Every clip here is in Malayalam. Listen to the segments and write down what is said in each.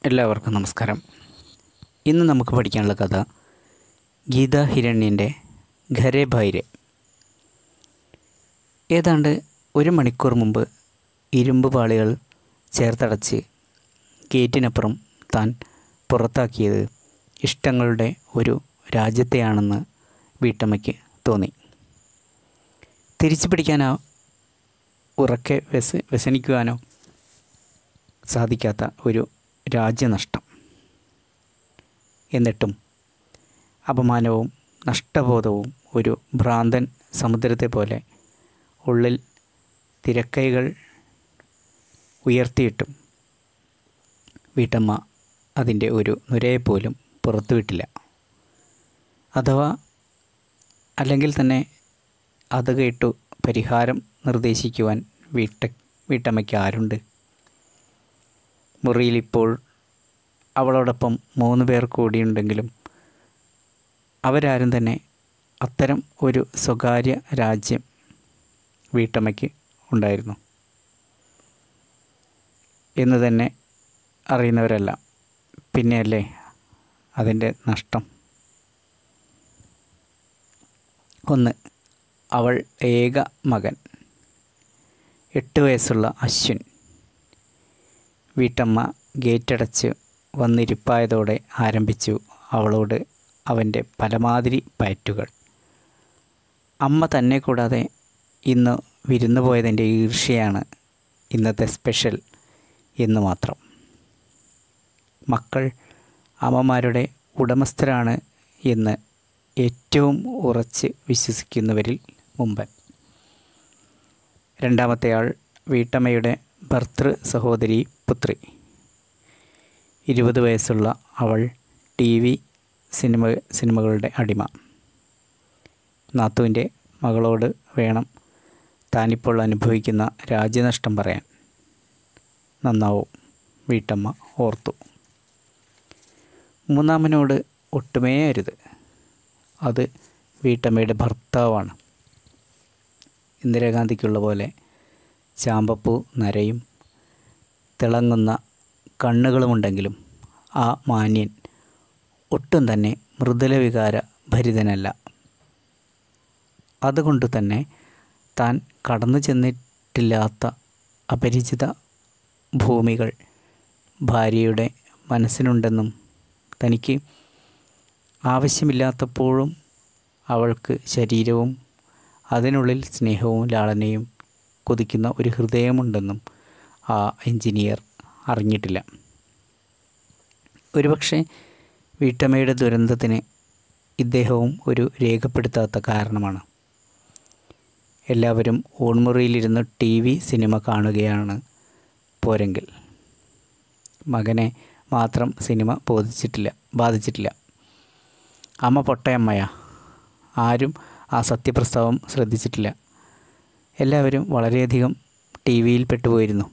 എല്ലാവർക്കും നമസ്കാരം ഇന്ന് നമുക്ക് പഠിക്കാനുള്ള കഥ ഗീത ഹിരണ്യൻ്റെ ഘരെ ഭൈരെ ഏതാണ്ട് ഒരു മണിക്കൂർ മുമ്പ് ഇരുമ്പ് പാളികൾ ചേർത്തടച്ച് ഗേറ്റിനപ്പുറം താൻ പുറത്താക്കിയത് ഇഷ്ടങ്ങളുടെ ഒരു രാജ്യത്തെയാണെന്ന് വീട്ടമ്മയ്ക്ക് തോന്നി തിരിച്ചു പിടിക്കാനോ ഉറക്കെ വ്യസ വ്യസനിക്കുവാനോ സാധിക്കാത്ത ഒരു രാജ്യനഷ്ടം എന്നിട്ടും അപമാനവും നഷ്ടബോധവും ഒരു ഭ്രാന്തൻ സമുദ്രത്തെ പോലെ ഉള്ളിൽ തിരക്കൈകൾ ഉയർത്തിയിട്ടും വീട്ടമ്മ അതിൻ്റെ ഒരു നുരയെപ്പോലും പുറത്തുവിട്ടില്ല അഥവാ അല്ലെങ്കിൽ തന്നെ അത് കേട്ടു പരിഹാരം നിർദ്ദേശിക്കുവാൻ വീട്ട വീട്ടമ്മയ്ക്ക് ആരുണ്ട് മുറിയിൽ ഇപ്പോൾ അവളോടൊപ്പം മൂന്ന് പേർ കൂടിയുണ്ടെങ്കിലും അവരാരും തന്നെ അത്തരം ഒരു സ്വകാര്യ രാജ്യം വീട്ടമ്മയ്ക്ക് ഉണ്ടായിരുന്നു എന്ന് തന്നെ അറിയുന്നവരല്ല പിന്നെയല്ലേ അതിൻ്റെ നഷ്ടം ഒന്ന് അവൾ ഏക മകൻ എട്ട് വയസ്സുള്ള അശ്വിൻ വീട്ടമ്മ ഗേറ്റടച്ച് വന്നിരിപ്പായതോടെ ആരംഭിച്ചു അവളോട് അവൻ്റെ പലമാതിരി പയറ്റുകൾ അമ്മ തന്നെ കൂടാതെ ഇന്ന് വിരുന്നു പോയതിൻ്റെ ഈർഷ്യയാണ് ഇന്നത്തെ സ്പെഷ്യൽ എന്ന് മാത്രം മക്കൾ അമ്മമാരുടെ ഉടമസ്ഥരാണ് എന്ന് ഏറ്റവും ഉറച്ച് വിശ്വസിക്കുന്നവരിൽ മുമ്പൻ രണ്ടാമത്തെ ആൾ വീട്ടമ്മയുടെ ഭർത്തൃ സഹോദരി പുത്രി ഇരുപത് വയസ്സുള്ള അവൾ ടി വി സിനിമ സിനിമകളുടെ അടിമ നാത്തുവിൻ്റെ മകളോട് വേണം താനിപ്പോൾ അനുഭവിക്കുന്ന രാജ്യനഷ്ടം പറയാൻ നന്നാവും വീട്ടമ്മ ഓർത്തു മൂന്നാമനോട് ഒട്ടുമേ അരുത് അത് വീട്ടമ്മയുടെ ഭർത്താവാണ് ഇന്ദിരാഗാന്ധിക്കുള്ള പോലെ ചാമ്പപ്പൂ നരയും തിളങ്ങുന്ന കണ്ണുകളുമുണ്ടെങ്കിലും ആ മാന്യൻ ഒട്ടും തന്നെ മൃദുലവികാര ഭരിതനല്ല അതുകൊണ്ട് തന്നെ താൻ കടന്നു ചെന്നിട്ടില്ലാത്ത അപരിചിത ഭൂമികൾ ഭാര്യയുടെ മനസ്സിനുണ്ടെന്നും തനിക്ക് ആവശ്യമില്ലാത്തപ്പോഴും അവൾക്ക് ശരീരവും അതിനുള്ളിൽ സ്നേഹവും ലാളനയും കൊതിക്കുന്ന ഒരു ഹൃദയമുണ്ടെന്നും ആ എഞ്ചിനീയർ അറിഞ്ഞിട്ടില്ല ഒരുപക്ഷെ വീട്ടമ്മയുടെ ദുരന്തത്തിന് ഇദ്ദേഹവും ഒരു രേഖപ്പെടുത്താത്ത കാരണമാണ് എല്ലാവരും ഊൺമുറിയിലിരുന്ന് ടി വി സിനിമ കാണുകയാണ് പോരെങ്കിൽ മകനെ മാത്രം സിനിമ ബോധിച്ചിട്ടില്ല ബാധിച്ചിട്ടില്ല അമ്മ പൊട്ടയമ്മയാ ആരും ആ സത്യപ്രസ്താവം ശ്രദ്ധിച്ചിട്ടില്ല എല്ലാവരും വളരെയധികം ടി വിയിൽ പെട്ടുപോയിരുന്നു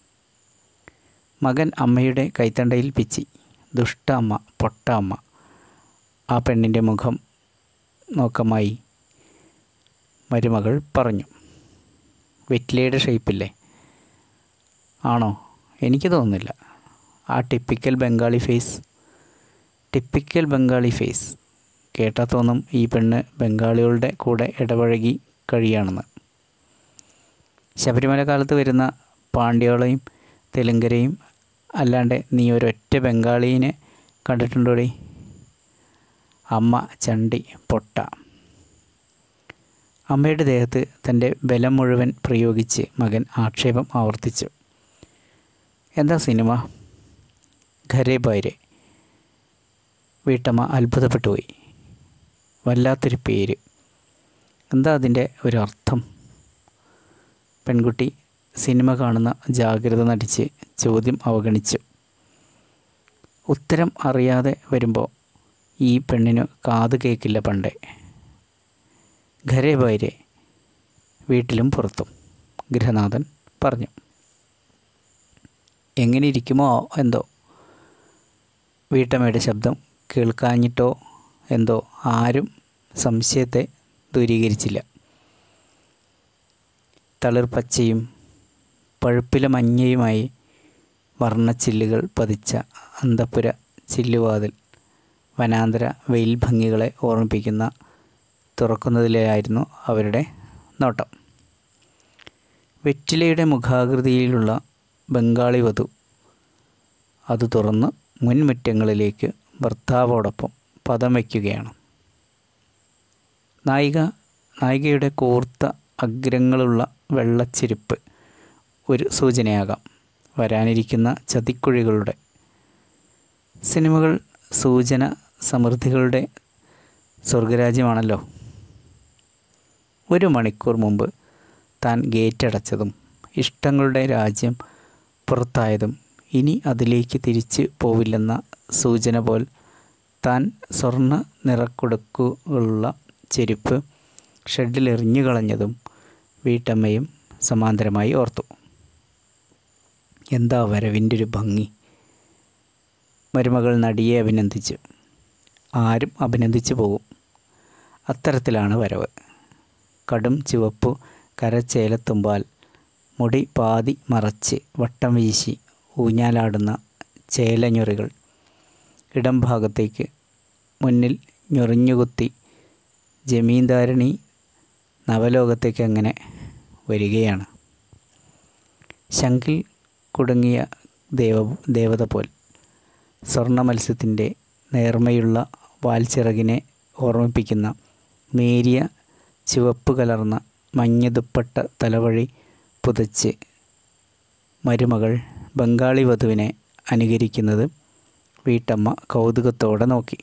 മകൻ അമ്മയുടെ കൈത്തണ്ടയിൽ പിച്ചി ദുഷ്ട അമ്മ പൊട്ട അമ്മ ആ പെണ്ണിൻ്റെ മുഖം നോക്കമായി മരുമകൾ പറഞ്ഞു വെറ്റിലയുടെ ഷേപ്പില്ലേ ആണോ എനിക്ക് തോന്നുന്നില്ല ആ typical Bengali face typical Bengali face കേട്ടാൽ തോന്നും ഈ പെണ്ണ് ബംഗാളികളുടെ കൂടെ ഇടപഴകി കഴിയാണെന്ന് ശബരിമല കാലത്ത് വരുന്ന പാണ്ഡ്യോളയും തെലുങ്കരെയും അല്ലാണ്ട് നീ ഒരൊറ്റ ബംഗാളീനെ കണ്ടിട്ടുണ്ടോടി അമ്മ ചണ്ടി പൊട്ട അമ്മയുടെ ദേഹത്ത് തൻ്റെ ബലം മുഴുവൻ പ്രയോഗിച്ച് മകൻ ആക്ഷേപം ആവർത്തിച്ചു എന്താ സിനിമ ഘരെ ബൈരെ വീട്ടമ്മ അത്ഭുതപ്പെട്ടുപോയി വല്ലാത്തൊരു പേര് എന്താ അതിൻ്റെ ഒരു അർത്ഥം പെൺകുട്ടി സിനിമ കാണുന്ന ജാഗ്രത നടിച്ച് ചോദ്യം അവഗണിച്ചു ഉത്തരം അറിയാതെ വരുമ്പോൾ ഈ പെണ്ണിന് കാത് കേൾക്കില്ല പണ്ടേ ഘരെ ബൈരെ വീട്ടിലും പുറത്തും ഗൃഹനാഥൻ പറഞ്ഞു എങ്ങനെ ഇരിക്കുമോ എന്തോ വീട്ടമ്മയുടെ ശബ്ദം കേൾക്കാഞ്ഞിട്ടോ എന്തോ ആരും സംശയത്തെ ദൂരീകരിച്ചില്ല തളിർപ്പച്ചയും പഴുപ്പില മഞ്ഞയുമായി വർണ്ണച്ചില്ലുകൾ പതിച്ച അന്തപ്പുര ചില്ലുവാതിൽ വനാന്തര വെയിൽ ഭംഗികളെ ഓർമ്മിപ്പിക്കുന്ന തുറക്കുന്നതിലായിരുന്നു അവരുടെ നോട്ടം വെറ്റിലയുടെ മുഖാകൃതിയിലുള്ള ബംഗാളി വധു അത് തുറന്ന് മുൻമുറ്റങ്ങളിലേക്ക് ഭർത്താവോടൊപ്പം പദം വയ്ക്കുകയാണ് നായിക നായികയുടെ കൂർത്ത അഗ്രങ്ങളുള്ള വെള്ളച്ചിരിപ്പ് ഒരു സൂചനയാകാം വരാനിരിക്കുന്ന ചതിക്കുഴികളുടെ സിനിമകൾ സൂചന സമൃദ്ധികളുടെ സ്വർഗരാജ്യമാണല്ലോ ഒരു മണിക്കൂർ മുമ്പ് താൻ ഗേറ്റ് അടച്ചതും ഇഷ്ടങ്ങളുടെ രാജ്യം പുറത്തായതും ഇനി അതിലേക്ക് തിരിച്ച് പോവില്ലെന്ന സൂചന പോൽ താൻ സ്വർണ്ണ നിറക്കുടുക്കുകളുള്ള ചെരുപ്പ് ഷെഡിൽ എറിഞ്ഞു കളഞ്ഞതും വീട്ടമ്മയും സമാന്തരമായി ഓർത്തു എന്താ വരവിൻ്റെ ഒരു ഭംഗി മരുമകൾ നടിയെ അഭിനന്ദിച്ചു ആരും അഭിനന്ദിച്ചു പോകും അത്തരത്തിലാണ് വരവ് കടും ചുവപ്പു കരച്ചേലത്തുമ്പാൽ മുടി പാതി മറച്ച് വട്ടം വീശി ഊഞ്ഞാലാടുന്ന ചേലഞ്ഞൊറികൾ ഇടം ഭാഗത്തേക്ക് മുന്നിൽ ഞൊറിഞ്ഞുകുത്തി ജമീന്ദാരണി നവലോകത്തേക്ക് അങ്ങനെ വരികയാണ് ശങ്കിൽ കുടുങ്ങിയ ദേവ ദേവത പോൽ സ്വർണ്ണ മത്സ്യത്തിൻ്റെ നേർമയുള്ള വാൽച്ചിറകിനെ ഓർമ്മിപ്പിക്കുന്ന നേരിയ ചുവപ്പ് കലർന്ന മഞ്ഞ ദുപ്പട്ട തലവഴി പുതച്ച് മരുമകൾ ബംഗാളി വധുവിനെ അനുകരിക്കുന്നത് വീട്ടമ്മ കൗതുകത്തോടെ നോക്കി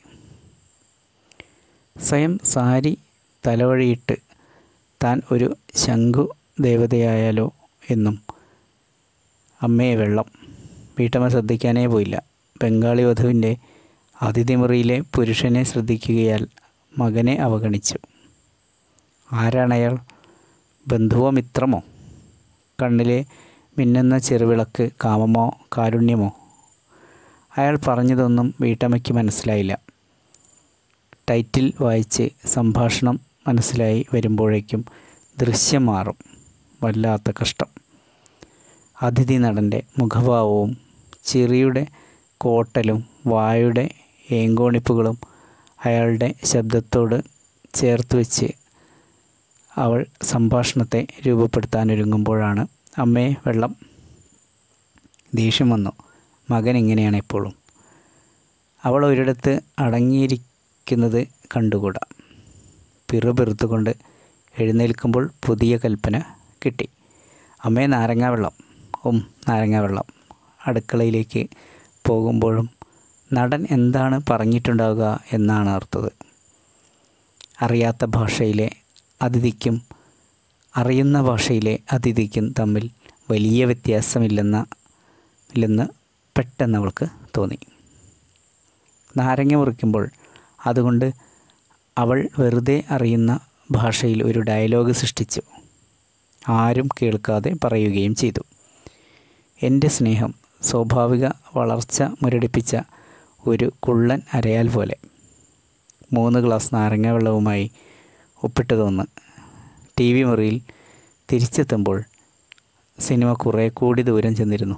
സ്വയം സാരി തലവഴിയിട്ട് താൻ ഒരു ശംഖു ദേവതയായാലോ എന്നും അമ്മയെ വെള്ളം വീട്ടമ്മ ശ്രദ്ധിക്കാനേ പോയില്ല ബംഗാളി വധുവിൻ്റെ അതിഥിമുറിയിലെ പുരുഷനെ ശ്രദ്ധിക്കുകയാൽ മകനെ അവഗണിച്ചു ആരാണയാൾ ബന്ധുവോ മിത്രമോ കണ്ണിലെ മിന്നുന്ന ചെറുവിളക്ക് കാമമോ കാരുണ്യമോ അയാൾ പറഞ്ഞതൊന്നും വീട്ടമ്മയ്ക്ക് മനസ്സിലായില്ല ടൈറ്റിൽ വായിച്ച് സംഭാഷണം മനസ്സിലായി വരുമ്പോഴേക്കും ദൃശ്യം മാറും വല്ലാത്ത കഷ്ടം അതിഥി നടൻ്റെ മുഖഭാവവും ചിറിയുടെ കോട്ടലും വായുടെ ഏങ്കോണിപ്പുകളും അയാളുടെ ശബ്ദത്തോട് ചേർത്ത് വെച്ച് അവൾ സംഭാഷണത്തെ രൂപപ്പെടുത്താനൊരുങ്ങുമ്പോഴാണ് അമ്മയെ വെള്ളം ദേഷ്യം വന്നു മകൻ ഇങ്ങനെയാണ് എപ്പോഴും അവൾ ഒരിടത്ത് അടങ്ങിയിരിക്കുന്നത് കണ്ടുകൂടാ പിറുപിറുത്തുകൊണ്ട് എഴുന്നേൽക്കുമ്പോൾ പുതിയ കൽപ്പന കിട്ടി അമ്മേ നാരങ്ങ വെള്ളം ഉം നാരങ്ങ വെള്ളം അടുക്കളയിലേക്ക് പോകുമ്പോഴും നടൻ എന്താണ് പറഞ്ഞിട്ടുണ്ടാവുക എന്നാണ് ഓർത്തത് അറിയാത്ത ഭാഷയിലെ അതിഥിക്കും അറിയുന്ന ഭാഷയിലെ അതിഥിക്കും തമ്മിൽ വലിയ വ്യത്യാസമില്ലെന്ന ഇല്ലെന്ന് പെട്ടെന്ന് അവൾക്ക് തോന്നി നാരങ്ങ മുറിക്കുമ്പോൾ അതുകൊണ്ട് അവൾ വെറുതെ അറിയുന്ന ഭാഷയിൽ ഒരു ഡയലോഗ് സൃഷ്ടിച്ചു ആരും കേൾക്കാതെ പറയുകയും ചെയ്തു എൻ്റെ സ്നേഹം സ്വാഭാവിക വളർച്ച മുരടിപ്പിച്ച ഒരു കുള്ളൻ അരയാൽ പോലെ മൂന്ന് ഗ്ലാസ് നാരങ്ങ വെള്ളവുമായി ഒപ്പിട്ട് തോന്ന് ടി വി മുറിയിൽ തിരിച്ചെത്തുമ്പോൾ സിനിമ കുറേ കൂടി ദൂരം ചെന്നിരുന്നു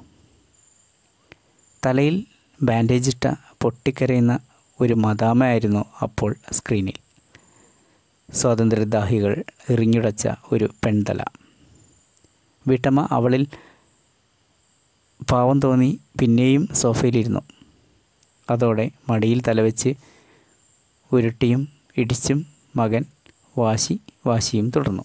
തലയിൽ ബാൻഡേജിട്ട പൊട്ടിക്കരയുന്ന ഒരു മദാമയായിരുന്നു അപ്പോൾ സ്ക്രീനിൽ സ്വാതന്ത്ര്യദാഹികൾ എറിഞ്ഞുടച്ച ഒരു പെൺതല വീട്ടമ്മ അവളിൽ പാവം തോന്നി പിന്നെയും സോഫയിലിരുന്നു അതോടെ മടിയിൽ തലവെച്ച് ഉരുട്ടിയും ഇടിച്ചും മകൻ വാശി വാശിയും തുടർന്നു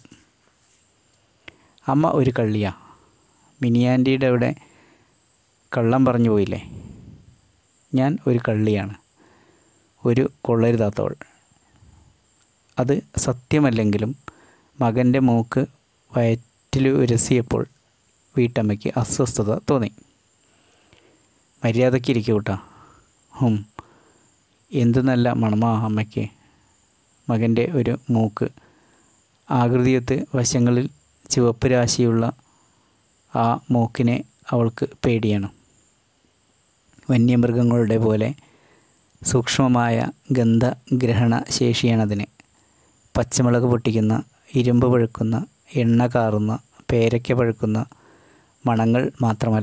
അമ്മ ഒരു കള്ളിയാ മിനിയാൻറ്റിയുടെ അവിടെ കള്ളം പറഞ്ഞു പോയില്ലേ ഞാൻ ഒരു കള്ളിയാണ് ഒരു കൊള്ളരുതാത്തവൾ അത് സത്യമല്ലെങ്കിലും മകൻ്റെ മൂക്ക് വയറ്റിൽ ഉരസിയപ്പോൾ വീട്ടമ്മയ്ക്ക് അസ്വസ്ഥത തോന്നി മര്യാദയ്ക്ക് ഇരിക്കൂ കേട്ടോ ഹും എന്തു നല്ല മണമാ അമ്മയ്ക്ക് മകൻ്റെ ഒരു മൂക്ക് ആകൃതിയൊത്ത് വശങ്ങളിൽ ചുവപ്പ് രാശിയുള്ള ആ മൂക്കിനെ അവൾക്ക് പേടിയാണ് വന്യമൃഗങ്ങളുടെ പോലെ സൂക്ഷ്മമായ ഗന്ധഗ്രഹണ ശേഷിയാണതിന് പച്ചമുളക് പൊട്ടിക്കുന്ന ഇരുമ്പ് പഴുക്കുന്ന എണ്ണ കാറുന്ന പേരയ്ക്ക പഴുക്കുന്ന മണങ്ങൾ മാത്രമല്ല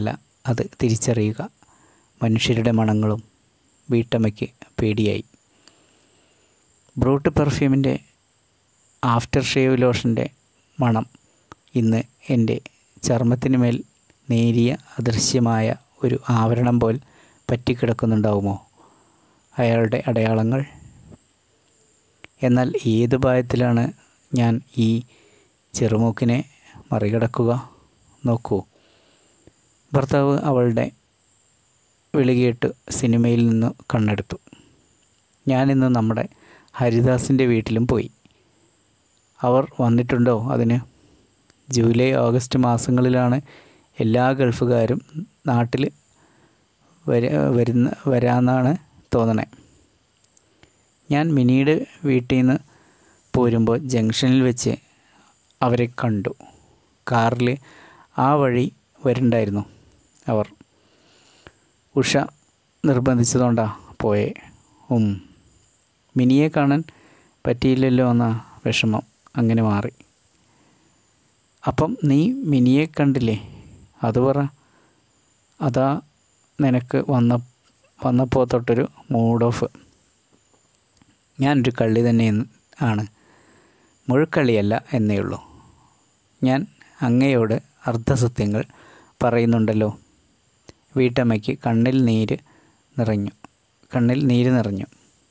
അത് തിരിച്ചറിയുക മനുഷ്യരുടെ മണങ്ങളും വീട്ടമ്മയ്ക്ക് പേടിയായി ബ്രൂട്ട് പെർഫ്യൂമിൻ്റെ ആഫ്റ്റർ ഷേവ് ലോഷൻ്റെ മണം ഇന്ന് എൻ്റെ ചർമ്മത്തിന് മേൽ നേരിയ അദൃശ്യമായ ഒരു ആവരണം പോൽ പറ്റിക്കിടക്കുന്നുണ്ടാവുമോ അയാളുടെ അടയാളങ്ങൾ എന്നാൽ ഏത് ഭയത്തിലാണ് ഞാൻ ഈ ചെറുമൂക്കിനെ മറികടക്കുക നോക്കൂ ഭർത്താവ് അവളുടെ വിളികേട്ട് സിനിമയിൽ നിന്ന് കണ്ണെടുത്തു ഞാനിന്ന് നമ്മുടെ ഹരിദാസിൻ്റെ വീട്ടിലും പോയി അവർ വന്നിട്ടുണ്ടോ അതിന് ജൂലൈ ഓഗസ്റ്റ് മാസങ്ങളിലാണ് എല്ലാ ഗൾഫുകാരും നാട്ടിൽ വര വരുന്ന വരാമെന്നാണ് തോന്നണേ ഞാൻ മിനിയുടെ വീട്ടിൽ നിന്ന് പോരുമ്പോൾ ജംഗ്ഷനിൽ വെച്ച് അവരെ കണ്ടു കാറിൽ ആ വഴി വരുന്നുണ്ടായിരുന്നു അവർ ഉഷ നിർബന്ധിച്ചതുകൊണ്ടാ പോയേ ഉം മിനിയെ കാണാൻ പറ്റിയില്ലല്ലോ എന്ന വിഷമം അങ്ങനെ മാറി അപ്പം നീ മിനിയെ കണ്ടില്ലേ അത് പറ അതാ നിനക്ക് വന്ന വന്നപ്പോൾ തൊട്ടൊരു മൂഡ് ഓഫ് ഞാനൊരു കള്ളി തന്നെ ആണ് മുഴുക്കള്ളിയല്ല എന്നേ ഉള്ളൂ ഞാൻ അങ്ങയോട് അർദ്ധസത്യങ്ങൾ പറയുന്നുണ്ടല്ലോ വീട്ടമ്മയ്ക്ക് കണ്ണിൽ നീര് നിറഞ്ഞു കണ്ണിൽ നീര് നിറഞ്ഞു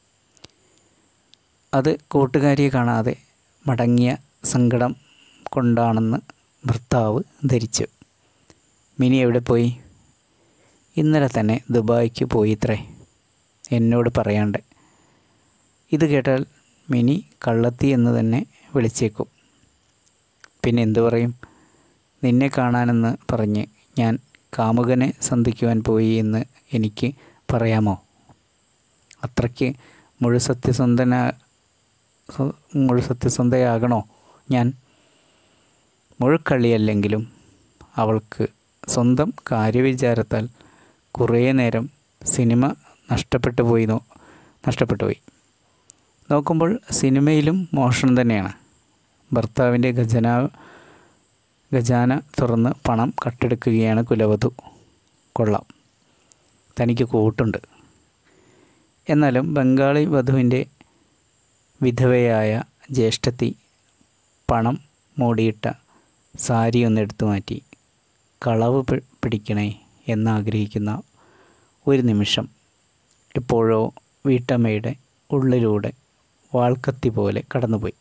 അത് കൂട്ടുകാരിയെ കാണാതെ മടങ്ങിയ സങ്കടം കൊണ്ടാണെന്ന് ഭർത്താവ് ധരിച്ചു മിനി എവിടെ പോയി ഇന്നലെ തന്നെ ദുബായിക്ക് പോയിത്രേ എന്നോട് പറയാണ്ട് ഇത് കേട്ടാൽ മിനി കള്ളത്തി എന്ന് തന്നെ വിളിച്ചേക്കും പിന്നെ എന്തു പറയും നിന്നെ കാണാനെന്ന് പറഞ്ഞ് ഞാൻ കാമുകനെ സന്ധിക്കുവാൻ പോയി എന്ന് എനിക്ക് പറയാമോ അത്രയ്ക്ക് മുഴു സത്യസന്ധന മുഴു സത്യസന്ധയാകണോ ഞാൻ മുഴുക്കള്ളിയല്ലെങ്കിലും അവൾക്ക് സ്വന്തം കാര്യവിചാരത്താൽ കുറേ നേരം സിനിമ നഷ്ടപ്പെട്ടു പോയി നോ നഷ്ടപ്പെട്ടു പോയി നോക്കുമ്പോൾ സിനിമയിലും മോഷണം തന്നെയാണ് ഭർത്താവിൻ്റെ ഖജന ഖജാന തുറന്ന് പണം കട്ടെടുക്കുകയാണ് കുലവധു കൊള്ളാം തനിക്ക് കൂട്ടുണ്ട് എന്നാലും ബംഗാളി വധുവിൻ്റെ വിധവയായ ജ്യേഷ്ഠത്തി പണം മൂടിയിട്ട സാരി ഒന്ന് എടുത്തു മാറ്റി കളവ് പിടിക്കണേ എന്നാഗ്രഹിക്കുന്ന ഒരു നിമിഷം എപ്പോഴോ വീട്ടമ്മയുടെ ഉള്ളിലൂടെ വാൾക്കത്തി പോലെ കടന്നുപോയി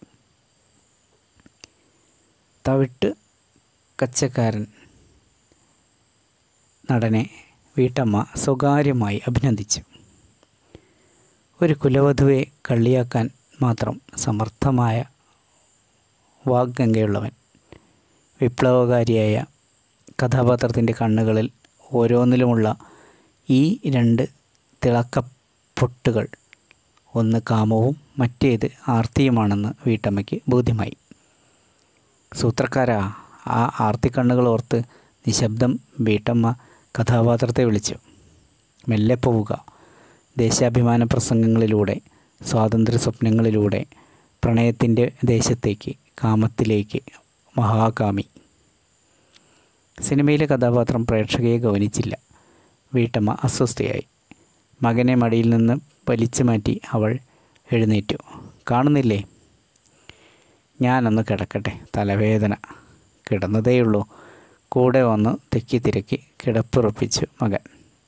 തവിട്ട് കച്ചക്കാരൻ നടനെ വീട്ടമ്മ സ്വകാര്യമായി അഭിനന്ദിച്ചു ഒരു കുലവധുവെ കള്ളിയാക്കാൻ മാത്രം സമർത്ഥമായ വാഗ്ഗംഗയുള്ളവൻ വിപ്ലവകാരിയായ കഥാപാത്രത്തിൻ്റെ കണ്ണുകളിൽ ഓരോന്നിലുമുള്ള ഈ രണ്ട് തിളക്കപ്പൊട്ടുകൾ ഒന്ന് കാമവും മറ്റേത് ആർത്തിയുമാണെന്ന് വീട്ടമ്മയ്ക്ക് ബോധ്യമായി സൂത്രക്കാരാ ആ ആർത്തിക്കണ്ണുകൾ ഓർത്ത് നിശബ്ദം വീട്ടമ്മ കഥാപാത്രത്തെ വിളിച്ചു മെല്ലെ പോവുക ദേശാഭിമാന പ്രസംഗങ്ങളിലൂടെ സ്വാതന്ത്ര്യ സ്വപ്നങ്ങളിലൂടെ പ്രണയത്തിൻ്റെ ദേശത്തേക്ക് കാമത്തിലേക്ക് മഹാകാമി സിനിമയിലെ കഥാപാത്രം പ്രേക്ഷകയെ ഗൗനിച്ചില്ല വീട്ടമ്മ അസ്വസ്ഥയായി മകനെ മടിയിൽ നിന്ന് വലിച്ചു മാറ്റി അവൾ എഴുന്നേറ്റു കാണുന്നില്ലേ ഞാനൊന്ന് കിടക്കട്ടെ തലവേദന കിടന്നതേയുള്ളൂ കൂടെ വന്ന് തെക്കി തിരക്കി കിടപ്പുറപ്പിച്ചു മകൻ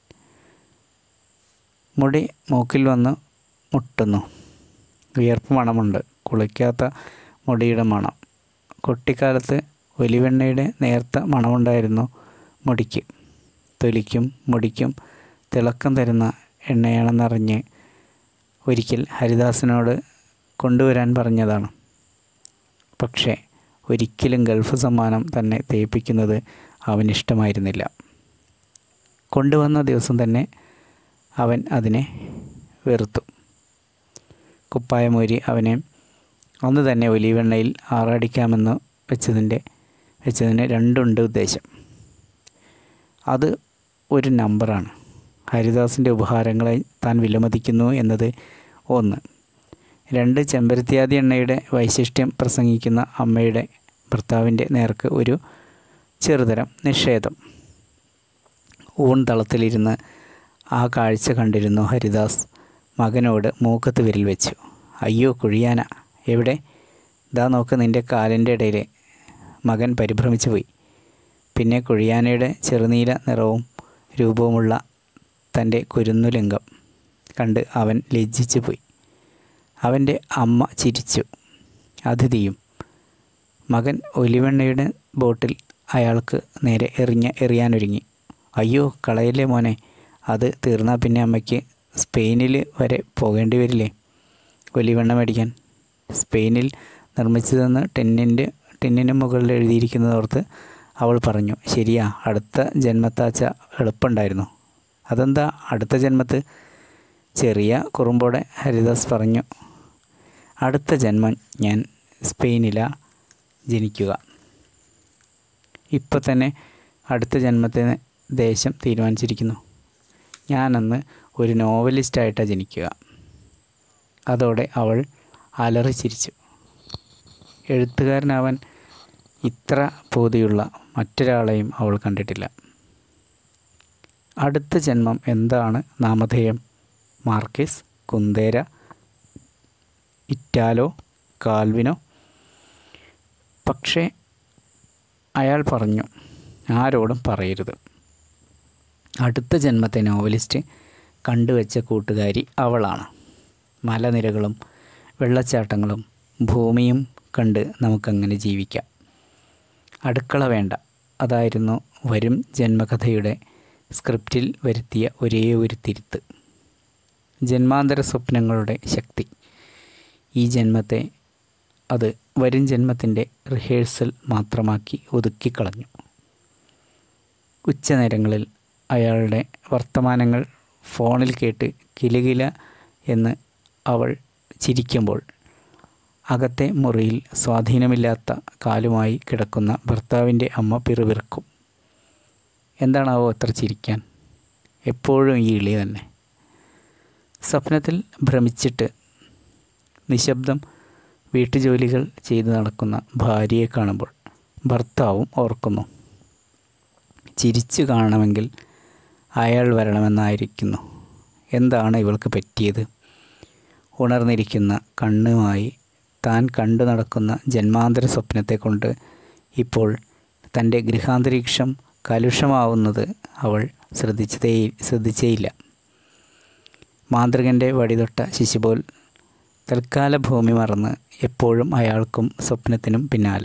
മുടി മൂക്കിൽ വന്ന് മുട്ടുന്നു വിയർപ്പ് മണമുണ്ട് കുളിക്കാത്ത മുടിയുടെ മണം കുട്ടിക്കാലത്ത് ഒലിവെണ്ണയുടെ നേർത്ത മണമുണ്ടായിരുന്നു മുടിക്ക് തൊലിക്കും മുടിക്കും തിളക്കം തരുന്ന എണ്ണയാണെന്നറിഞ്ഞ് ഒരിക്കൽ ഹരിദാസിനോട് കൊണ്ടുവരാൻ പറഞ്ഞതാണ് പക്ഷേ ഒരിക്കലും ഗൾഫ് സമ്മാനം തന്നെ തേപ്പിക്കുന്നത് അവനിഷ്ടമായിരുന്നില്ല കൊണ്ടുവന്ന ദിവസം തന്നെ അവൻ അതിനെ വെറുത്തു കുപ്പായമൂരി അവനെ അന്ന് തന്നെ ഒലിവെണ്ണയിൽ ആറാടിക്കാമെന്ന് വെച്ചതിൻ്റെ വെച്ചതിന് രണ്ടുണ്ട് ഉദ്ദേശം അത് ഒരു നമ്പറാണ് ഹരിദാസിൻ്റെ ഉപഹാരങ്ങളെ താൻ വിലമതിക്കുന്നു എന്നത് ഒന്ന് രണ്ട് ചെമ്പരത്തിയാതി എണ്ണയുടെ വൈശിഷ്ട്യം പ്രസംഗിക്കുന്ന അമ്മയുടെ ഭർത്താവിൻ്റെ നേർക്ക് ഒരു ചെറുതരം നിഷേധം ഊൺതളത്തിലിരുന്ന് ആ കാഴ്ച കണ്ടിരുന്നു ഹരിദാസ് മകനോട് മൂക്കത്ത് വിരൽ വെച്ചു അയ്യോ കുഴിയാന എവിടെ ദാ നോക്ക് നിൻ്റെ കാലിൻ്റെ ഇടയിൽ മകൻ പരിഭ്രമിച്ചു പോയി പിന്നെ കുഴിയാനയുടെ ചെറുനീല നിറവും രൂപവുമുള്ള തൻ്റെ കുരുന്നുലിംഗം കണ്ട് അവൻ ലജ്ജിച്ചു പോയി അവൻ്റെ അമ്മ ചിരിച്ചു അതിഥിയും മകൻ ഒലിവെണ്ണയുടെ ബോട്ടിൽ അയാൾക്ക് നേരെ എറിഞ്ഞ എറിയാനൊരുങ്ങി അയ്യോ കളയല്ലേ മോനെ അത് തീർന്നാൽ പിന്നെ അമ്മയ്ക്ക് സ്പെയിനിൽ വരെ പോകേണ്ടി വരില്ലേ ഒലിവെണ്ണ മേടിക്കാൻ സ്പെയിനിൽ നിർമ്മിച്ചതെന്ന് ടെന്നിൻ്റെ ടെന്നിന് മുകളിൽ എഴുതിയിരിക്കുന്നതോർത്ത് അവൾ പറഞ്ഞു ശരിയാ അടുത്ത ജന്മത്താച്ച എളുപ്പമുണ്ടായിരുന്നു അതെന്താ അടുത്ത ജന്മത്ത് ചെറിയ കുറുമ്പോടെ ഹരിദാസ് പറഞ്ഞു അടുത്ത ജന്മം ഞാൻ സ്പെയിനിലാ ജനിക്കുക ഇപ്പോൾ തന്നെ അടുത്ത ജന്മത്തിന് ദേശം തീരുമാനിച്ചിരിക്കുന്നു ഞാനന്ന് ഒരു നോവലിസ്റ്റായിട്ടാണ് ജനിക്കുക അതോടെ അവൾ അലറി ചിരിച്ചു എഴുത്തുകാരനാവാൻ ഇത്ര ബോധിയുള്ള മറ്റൊരാളെയും അവൾ കണ്ടിട്ടില്ല അടുത്ത ജന്മം എന്താണ് നാമധേയം മാർക്കിസ് കുന്തേര ഇറ്റാലോ കാൽവിനോ പക്ഷേ അയാൾ പറഞ്ഞു ആരോടും പറയരുത് അടുത്ത ജന്മത്തെ നോവലിസ്റ്റ് കണ്ടുവച്ച കൂട്ടുകാരി അവളാണ് മലനിരകളും വെള്ളച്ചാട്ടങ്ങളും ഭൂമിയും കണ്ട് നമുക്കങ്ങനെ ജീവിക്കാം അടുക്കള വേണ്ട അതായിരുന്നു വരും ജന്മകഥയുടെ സ്ക്രിപ്റ്റിൽ വരുത്തിയ ഒരേ ഒരു തിരുത്ത് ജന്മാന്തര സ്വപ്നങ്ങളുടെ ശക്തി ഈ ജന്മത്തെ അത് വരും ജന്മത്തിൻ്റെ റിഹേഴ്സൽ മാത്രമാക്കി ഒതുക്കിക്കളഞ്ഞു ഉച്ചനേരങ്ങളിൽ അയാളുടെ വർത്തമാനങ്ങൾ ഫോണിൽ കേട്ട് കിലുകില എന്ന് അവൾ ചിരിക്കുമ്പോൾ അകത്തെ മുറിയിൽ സ്വാധീനമില്ലാത്ത കാലുമായി കിടക്കുന്ന ഭർത്താവിൻ്റെ അമ്മ പിറുപിറുക്കും എന്താണാവോ അത്ര ചിരിക്കാൻ എപ്പോഴും ഈ ഇളി തന്നെ സ്വപ്നത്തിൽ ഭ്രമിച്ചിട്ട് നിശബ്ദം വീട്ടുജോലികൾ ചെയ്തു നടക്കുന്ന ഭാര്യയെ കാണുമ്പോൾ ഭർത്താവും ഓർക്കുന്നു ചിരിച്ചു കാണണമെങ്കിൽ അയാൾ വരണമെന്നായിരിക്കുന്നു എന്താണ് ഇവൾക്ക് പറ്റിയത് ഉണർന്നിരിക്കുന്ന കണ്ണുമായി താൻ കണ്ടു നടക്കുന്ന ജന്മാന്തര സ്വപ്നത്തെ കൊണ്ട് ഇപ്പോൾ തൻ്റെ ഗൃഹാന്തരീക്ഷം കലുഷമാവുന്നത് അവൾ ശ്രദ്ധിച്ചതേ ശ്രദ്ധിച്ചേയില്ല മാന്ത്രികൻ്റെ വടിതൊട്ട ശിശുപോൽ തൽക്കാല ഭൂമി മറന്ന് എപ്പോഴും അയാൾക്കും സ്വപ്നത്തിനും പിന്നാലെ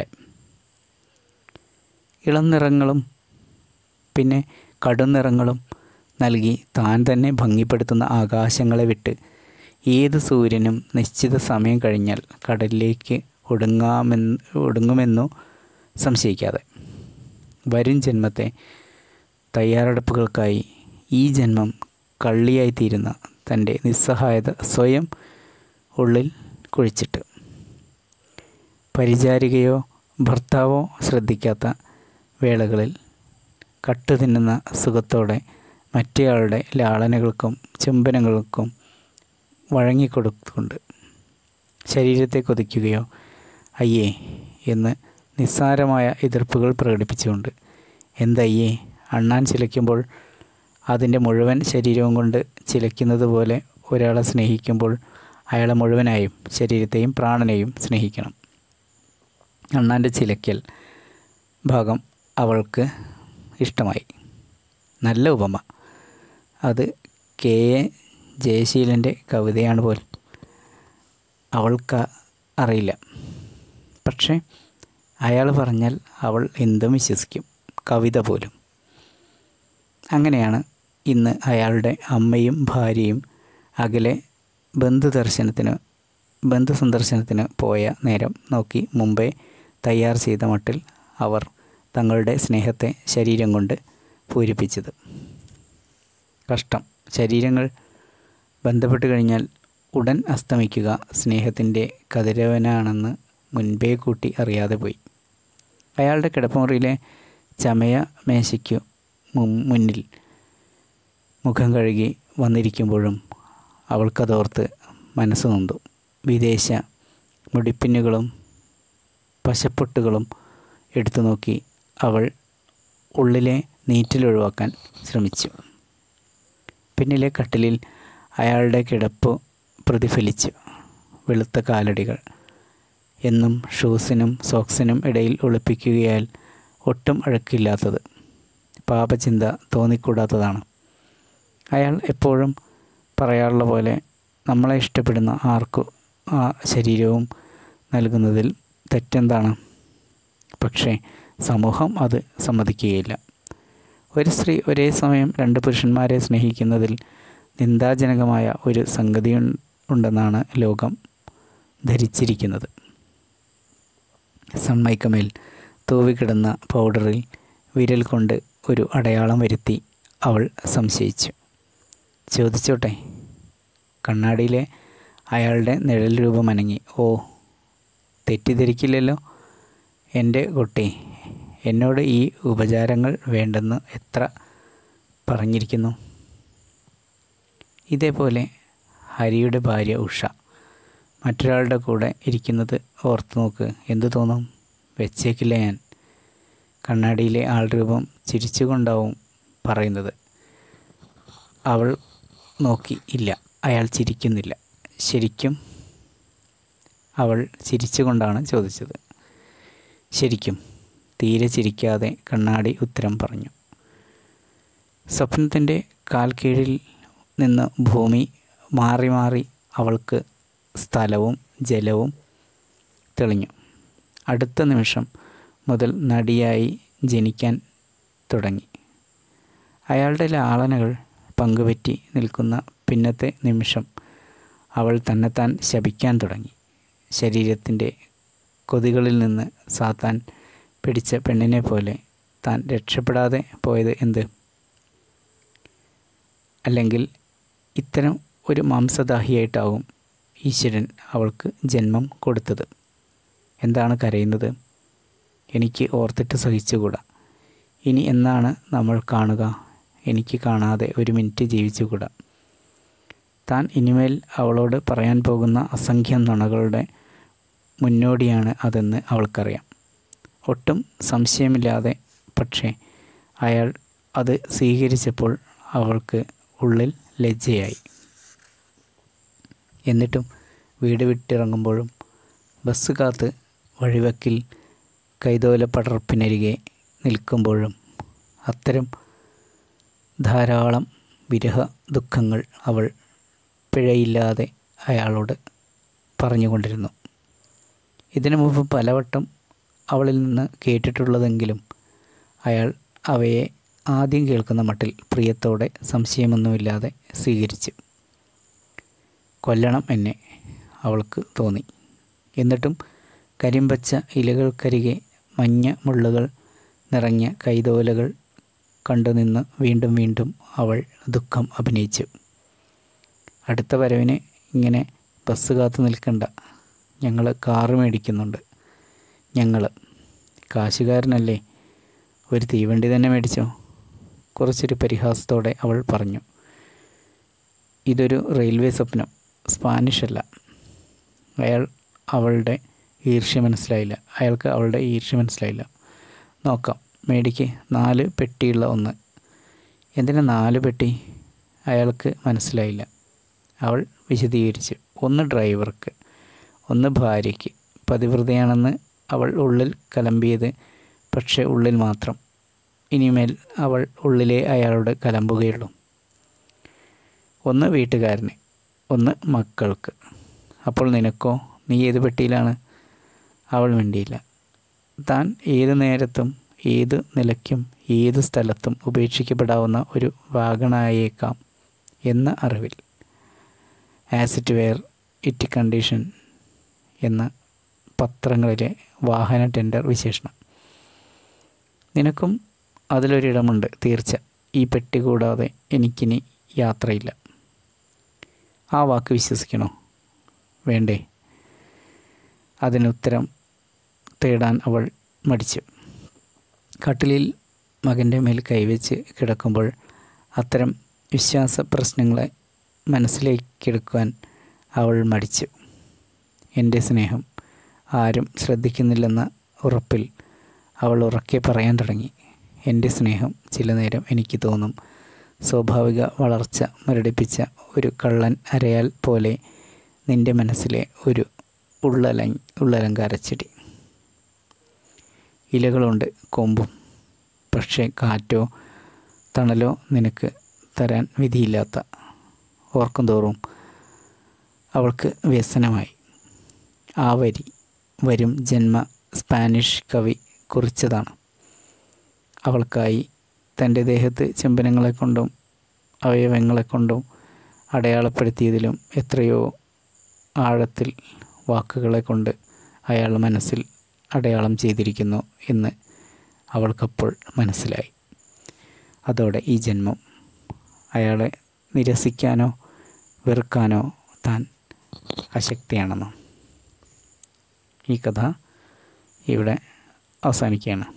ഇളം നിറങ്ങളും പിന്നെ കടും നിറങ്ങളും നൽകി താൻ തന്നെ ഭംഗിപ്പെടുത്തുന്ന ആകാശങ്ങളെ വിട്ട് ഏത് സൂര്യനും നിശ്ചിത സമയം കഴിഞ്ഞാൽ കടലിലേക്ക് ഒടുങ്ങാമെന്ന് ഒടുങ്ങുമെന്നോ സംശയിക്കാതെ വരും ജന്മത്തെ തയ്യാറെടുപ്പുകൾക്കായി ഈ ജന്മം കള്ളിയായിത്തീരുന്ന തൻ്റെ നിസ്സഹായത സ്വയം ഉള്ളിൽ കുഴിച്ചിട്ട് പരിചാരികയോ ഭർത്താവോ ശ്രദ്ധിക്കാത്ത വേളകളിൽ കട്ടു തിന്നുന്ന സുഖത്തോടെ മറ്റേയാളുടെ ലാളനകൾക്കും ചുംബനങ്ങൾക്കും വഴങ്ങിക്കൊടുത്തുകൊണ്ട് ശരീരത്തെ കൊതിക്കുകയോ അയ്യേ എന്ന് നിസ്സാരമായ എതിർപ്പുകൾ പ്രകടിപ്പിച്ചുകൊണ്ട് എന്തയ്യേ അണ്ണാൻ ചിലയ്ക്കുമ്പോൾ അതിൻ്റെ മുഴുവൻ ശരീരവും കൊണ്ട് ചിലയ്ക്കുന്നത് പോലെ ഒരാളെ സ്നേഹിക്കുമ്പോൾ അയാളെ മുഴുവനായും ശരീരത്തെയും പ്രാണനെയും സ്നേഹിക്കണം അണ്ണാൻ്റെ ചിലയ്ക്കൽ ഭാഗം അവൾക്ക് ഇഷ്ടമായി നല്ല ഉപമ അത് കെ എ ജയശീലൻ്റെ കവിതയാണ് പോൽ അവൾക്ക് അറിയില്ല പക്ഷേ അയാൾ പറഞ്ഞാൽ അവൾ എന്തും വിശ്വസിക്കും കവിത പോലും അങ്ങനെയാണ് ഇന്ന് അയാളുടെ അമ്മയും ഭാര്യയും അകലെ ബന്ധുദർശനത്തിന് ബന്ധു സന്ദർശനത്തിന് പോയ നേരം നോക്കി മുമ്പേ തയ്യാർ ചെയ്ത മട്ടിൽ അവർ തങ്ങളുടെ സ്നേഹത്തെ ശരീരം കൊണ്ട് പൂരിപ്പിച്ചത് കഷ്ടം ശരീരങ്ങൾ ബന്ധപ്പെട്ട് കഴിഞ്ഞാൽ ഉടൻ അസ്തമിക്കുക സ്നേഹത്തിൻ്റെ കതിരവനാണെന്ന് മുൻപേ കൂട്ടി അറിയാതെ പോയി അയാളുടെ കിടപ്പുമുറിയിലെ ചമയ മേശയ്ക്കു മു- മുന്നിൽ മുഖം കഴുകി വന്നിരിക്കുമ്പോഴും അവൾക്കതോർത്ത് മനസ്സ് നൊന്തു വിദേശ മുടിപ്പിന്നുകളും പശപ്പൊട്ടുകളും എടുത്തു നോക്കി അവൾ ഉള്ളിലെ നീറ്റിലൊഴിവാക്കാൻ ശ്രമിച്ചു പിന്നിലെ കട്ടിലിൽ അയാളുടെ കിടപ്പ് പ്രതിഫലിച്ചു വെളുത്ത കാലടികൾ എന്നും ഷൂസിനും സോക്സിനും ഇടയിൽ ഒളിപ്പിക്കുകയാൽ ഒട്ടും അഴക്കില്ലാത്തത് പാപചിന്ത തോന്നിക്കൂടാത്തതാണ് അയാൾ എപ്പോഴും പറയാറുള്ള പോലെ നമ്മളെ ഇഷ്ടപ്പെടുന്ന ആർക്കു ആ ശരീരവും നൽകുന്നതിൽ തെറ്റെന്താണ് പക്ഷേ സമൂഹം അത് സമ്മതിക്കുകയില്ല ഒരു സ്ത്രീ ഒരേ സമയം രണ്ട് പുരുഷന്മാരെ സ്നേഹിക്കുന്നതിൽ നിന്ദാജനകമായ ഒരു സംഗതി ഉണ്ടെന്നാണ് ലോകം ധരിച്ചിരിക്കുന്നത് സൺമൈക്കമേൽ തൂവിക്കിടന്ന പൗഡറിൽ വിരൽ കൊണ്ട് ഒരു അടയാളം വരുത്തി അവൾ സംശയിച്ചു ചോദിച്ചോട്ടെ കണ്ണാടിയിലെ അയാളുടെ നിഴൽ രൂപം അനങ്ങി ഓ തെറ്റിദ്ധരിക്കില്ലല്ലോ എൻ്റെ കുട്ടി എന്നോട് ഈ ഉപചാരങ്ങൾ വേണ്ടെന്ന് എത്ര പറഞ്ഞിരിക്കുന്നു ഇതേപോലെ ഹരിയുടെ ഭാര്യ ഉഷ മറ്റൊരാളുടെ കൂടെ ഇരിക്കുന്നത് ഓർത്തു നോക്ക് എന്തു തോന്നും വെച്ചേക്കില്ല ഞാൻ കണ്ണാടിയിലെ ആൾ രൂപം ചിരിച്ചുകൊണ്ടാവും പറയുന്നത് അവൾ നോക്കി ഇല്ല അയാൾ ചിരിക്കുന്നില്ല ശരിക്കും അവൾ ചിരിച്ചുകൊണ്ടാണ് ചോദിച്ചത് ശരിക്കും തീരെ ചിരിക്കാതെ കണ്ണാടി ഉത്തരം പറഞ്ഞു സ്വപ്നത്തിൻ്റെ കാൽ കീഴിൽ നിന്ന് ഭൂമി മാറി മാറി അവൾക്ക് സ്ഥലവും ജലവും തെളിഞ്ഞു അടുത്ത നിമിഷം മുതൽ നടിയായി ജനിക്കാൻ തുടങ്ങി അയാളുടെ ലാളനകൾ പങ്കുപറ്റി നിൽക്കുന്ന പിന്നത്തെ നിമിഷം അവൾ തന്നെത്താൻ ശപിക്കാൻ തുടങ്ങി ശരീരത്തിൻ്റെ കൊതികളിൽ നിന്ന് സാത്താൻ പിടിച്ച പെണ്ണിനെ പോലെ താൻ രക്ഷപ്പെടാതെ പോയത് എന്ത് അല്ലെങ്കിൽ ഇത്തരം ഒരു മാംസദാഹിയായിട്ടാവും ഈശ്വരൻ അവൾക്ക് ജന്മം കൊടുത്തത് എന്താണ് കരയുന്നത് എനിക്ക് ഓർത്തിട്ട് സഹിച്ചുകൂടാ ഇനി എന്നാണ് നമ്മൾ കാണുക എനിക്ക് കാണാതെ ഒരു മിനിറ്റ് ജീവിച്ചുകൂടാ താൻ ഇനിമേൽ അവളോട് പറയാൻ പോകുന്ന അസംഖ്യം നുണകളുടെ മുന്നോടിയാണ് അതെന്ന് അവൾക്കറിയാം ഒട്ടും സംശയമില്ലാതെ പക്ഷേ അയാൾ അത് സ്വീകരിച്ചപ്പോൾ അവൾക്ക് ഉള്ളിൽ ലജ്ജയായി എന്നിട്ടും വീട് വിട്ടിറങ്ങുമ്പോഴും ബസ് കാത്ത് വഴിവക്കിൽ കൈതോല പടർപ്പിനരികെ നിൽക്കുമ്പോഴും അത്തരം ധാരാളം വിരഹ ദുഃഖങ്ങൾ അവൾ പിഴയില്ലാതെ അയാളോട് പറഞ്ഞുകൊണ്ടിരുന്നു ഇതിനു മുമ്പ് പലവട്ടം അവളിൽ നിന്ന് കേട്ടിട്ടുള്ളതെങ്കിലും അയാൾ അവയെ ആദ്യം കേൾക്കുന്ന മട്ടിൽ പ്രിയത്തോടെ സംശയമൊന്നുമില്ലാതെ സ്വീകരിച്ചു കൊല്ലണം എന്നെ അവൾക്ക് തോന്നി എന്നിട്ടും കരിമ്പച്ച ഇലകൾക്കരികെ മഞ്ഞ മുള്ളുകൾ നിറഞ്ഞ കൈതോലകൾ കണ്ടുനിന്ന് വീണ്ടും വീണ്ടും അവൾ ദുഃഖം അഭിനയിച്ചു അടുത്ത വരവിന് ഇങ്ങനെ ബസ് കാത്തു നിൽക്കണ്ട ഞങ്ങൾ കാറ് മേടിക്കുന്നുണ്ട് ഞങ്ങൾ കാശുകാരനല്ലേ ഒരു തീവണ്ടി തന്നെ മേടിച്ചോ കുറച്ചൊരു പരിഹാസത്തോടെ അവൾ പറഞ്ഞു ഇതൊരു റെയിൽവേ സ്വപ്നം സ്പാനിഷ് അല്ല അയാൾ അവളുടെ ഈർഷ്യ മനസ്സിലായില്ല അയാൾക്ക് അവളുടെ ഈർഷ്യ മനസ്സിലായില്ല നോക്കാം മേടിക്ക് നാല് പെട്ടിയുള്ള ഒന്ന് എന്തിനാ നാല് പെട്ടി അയാൾക്ക് മനസ്സിലായില്ല അവൾ വിശദീകരിച്ചു ഒന്ന് ഡ്രൈവർക്ക് ഒന്ന് ഭാര്യയ്ക്ക് പതിവ്രതയാണെന്ന് അവൾ ഉള്ളിൽ കലമ്പിയത് പക്ഷേ ഉള്ളിൽ മാത്രം ഇനിമേൽ അവൾ ഉള്ളിലെ അയാളോട് കലമ്പുകയുള്ളൂ ഒന്ന് വീട്ടുകാരന് ഒന്ന് മക്കൾക്ക് അപ്പോൾ നിനക്കോ നീ ഏത് പെട്ടിയിലാണ് അവൾ മിണ്ടിയില്ല താൻ ഏത് നേരത്തും ഏത് നിലയ്ക്കും ഏത് സ്ഥലത്തും ഉപേക്ഷിക്കപ്പെടാവുന്ന ഒരു വാഗണായേക്കാം എന്ന അറിവിൽ ആസിറ്റ് വെയർ ഇറ്റ് കണ്ടീഷൻ എന്ന പത്രങ്ങളിലെ വാഹന ടെൻഡർ വിശേഷണം നിനക്കും അതിലൊരിടമുണ്ട് തീർച്ച ഈ പെട്ടി കൂടാതെ എനിക്കിനി യാത്രയില്ല ആ വാക്ക് വിശ്വസിക്കണോ വേണ്ടേ അതിനുത്തരം തേടാൻ അവൾ മടിച്ചു കട്ടിലിൽ മകൻ്റെ മേൽ കൈവച്ച് കിടക്കുമ്പോൾ അത്തരം വിശ്വാസ പ്രശ്നങ്ങളെ മനസ്സിലേക്കെടുക്കുവാൻ അവൾ മടിച്ചു എൻ്റെ സ്നേഹം ആരും ശ്രദ്ധിക്കുന്നില്ലെന്ന ഉറപ്പിൽ അവൾ ഉറക്കെ പറയാൻ തുടങ്ങി എൻ്റെ സ്നേഹം ചില നേരം എനിക്ക് തോന്നും സ്വാഭാവിക വളർച്ച മുരടിപ്പിച്ച ഒരു കള്ളൻ അരയാൽ പോലെ നിൻ്റെ മനസ്സിലെ ഒരു ഉള്ളല ഉള്ളലങ്കാരച്ചെടി ഇലകളുണ്ട് കൊമ്പും പക്ഷേ കാറ്റോ തണലോ നിനക്ക് തരാൻ വിധിയില്ലാത്ത ഓർക്കും തോറും അവൾക്ക് വ്യസനമായി ആ വരി വരും ജന്മ സ്പാനിഷ് കവി കുറിച്ചതാണ് അവൾക്കായി തൻ്റെ ദേഹത്ത് ചെമ്പനങ്ങളെ കൊണ്ടും അവയവങ്ങളെ കൊണ്ടും അടയാളപ്പെടുത്തിയതിലും എത്രയോ ആഴത്തിൽ വാക്കുകളെ കൊണ്ട് അയാൾ മനസ്സിൽ അടയാളം ചെയ്തിരിക്കുന്നു എന്ന് അവൾക്കപ്പോൾ മനസ്സിലായി അതോടെ ഈ ജന്മം അയാളെ നിരസിക്കാനോ വെറുക്കാനോ താൻ അശക്തിയാണെന്നും ഈ കഥ ഇവിടെ അവസാനിക്കുകയാണ്